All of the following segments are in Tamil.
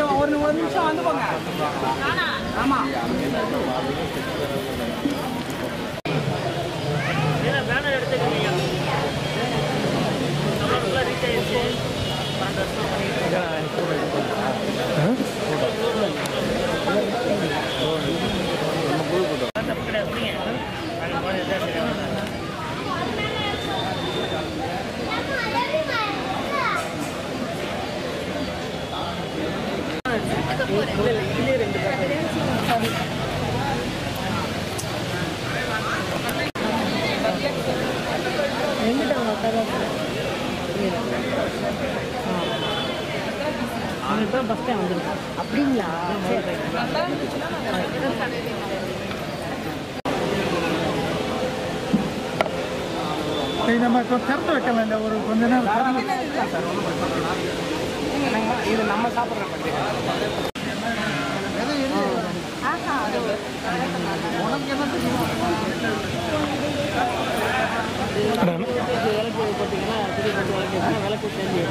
ஒரு ஒரு நிமிஷம் வந்து போங்க ஆமா பேனர் எடுத்துக்கிறீங்க நம்மளுக்குள்ள ரீச் ஆயிடுச்சு பன்னெண்டு வருஷம் பண்ணிட்டு இருக்கோம். தப்பு கிடையாது நீங்க அந்த மாதிரி தான் சரியா அவனுக்கு தான் ஃபஸ்ட் டைம் வந்திருக்கான் அப்படிங்களா நம்ம இப்போ திறந்து வைக்கலாம் இல்லை ஒரு கொஞ்ச நேரம் திறந்து இது நம்ம சாப்பிட்ற பண்டிகை விளக்கு போட்டிங்கன்னா திடீர் கொண்டு விளக்கு வச்சுன்னா விளக்கு சேர்ந்து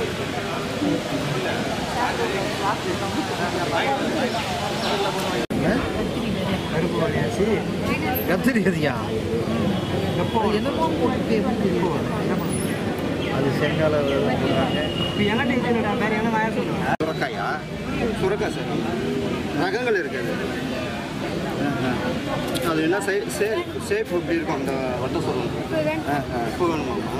கருப்பு வாரியாச்சு கத்திரி கதியா என்னமோ போட்டு அது செங்கால போடுறாங்க இப்போ என்கிட்ட இல்லைடா வேற என்ன நான் சொல்லுவேன் சுரக்காயா சுரக்காய் சார் ரகங்கள் இருக்குது அது என்ன சே சே சேஃப் எப்படி இருக்கும் அந்த வட்ட சொல்லுங்க இப்போ வேணுமாம்மா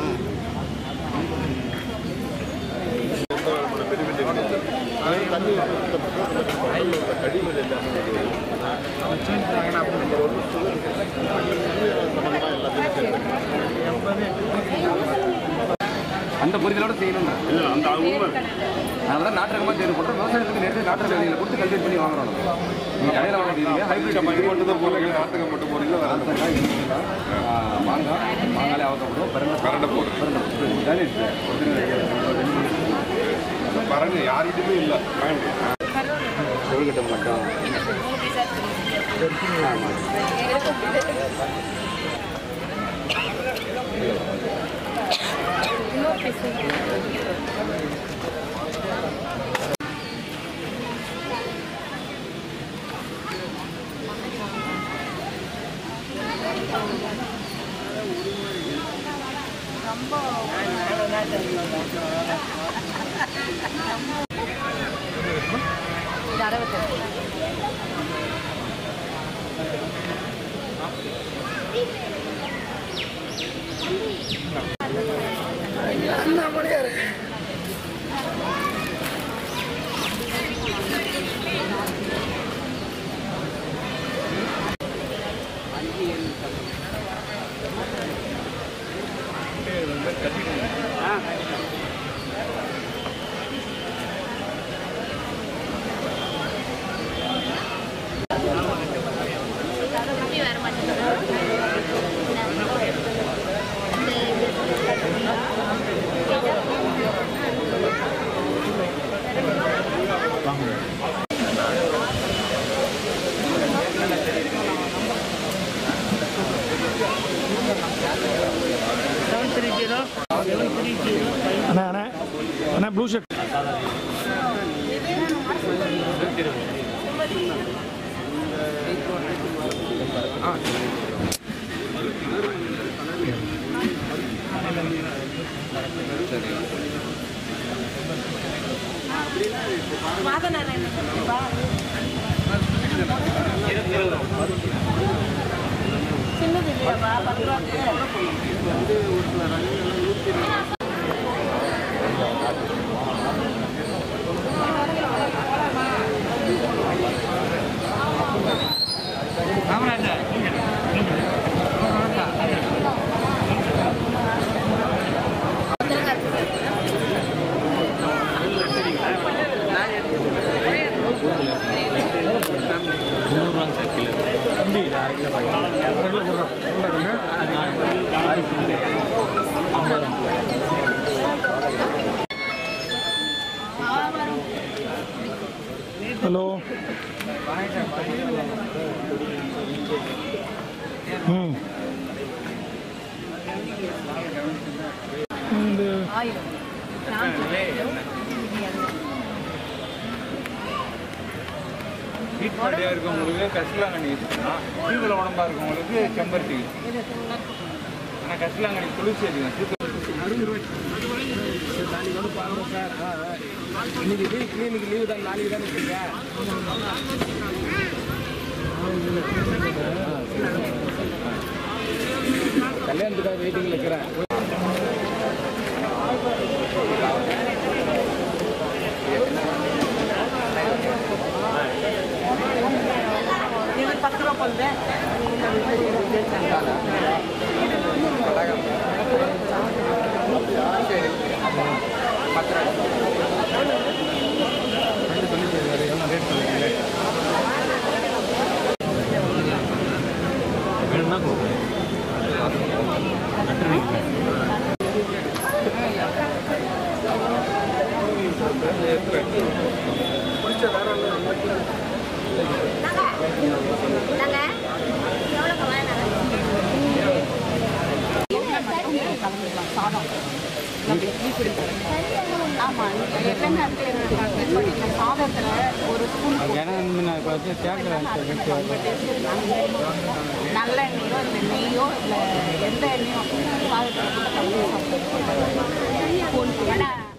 அந்த புரிதலோட செய்யணும் இல்லை அந்த உண்மை அதெல்லாம் நாட்டகமாக தேர்வு பண்ணுறோம் விவசாயத்துக்கு நேரத்தில் நாட்டு விலையில் கொடுத்து கல்டிவேட் பண்ணி வாங்குறோம் நீங்கள் கடையில் வாங்குறீங்க ஹைப்ரிட் இது மட்டும் தான் போகிறீங்க நாட்டகம் மட்டும் போகிறீங்களா வேறு மாங்காய் மாங்காலே அவசரப்படும் பரண்ட பரண்ட போடுறோம் பரண்டு யார்கிட்டயுமே இல்லை கொழுக்கட்டை மட்டும் இது அறுபத்தெட்டு seven three zero seven three zero அண்ணா அண்ணா அண்ணா ப்ளூ ஷர்ட் ஹலோ ம் இந்த ஆயிரம் ஹீட் பாடியாக இருக்கவங்களுக்கு கஷ்லாங்கண்ணி யூஸ் பண்ணலாம் தீவிர உடம்பா இருக்கவங்களுக்கு செம்பருத்தி ஆனால் கஷ்லாங்கண்ணி குளிர்ச்சி அதிகம் தூக்க நாளைக்கு வந்து பார்க்குறோம் சார் ஆ, ஆ. இன்னைக்கு லீவ் கிளினிக் லீவு தான் நாளைக்கு தானே இருக்கீங்க கல்யாணத்துக்காக வெயிட்டிங்கில் இருக்கிறேன் இது பத்து ரூபா போகுது சாதம் ஆமா எப்பவுமே அது சாதத்துல ஒரு ஸ்பூன் நல்ல எண்ணெயோ இல்லை நெய்யோ இல்லை எந்த எண்ணெயோ சாதத்தில் போட்டு கலந்து சாப்பிடுவோம் ஏன்னா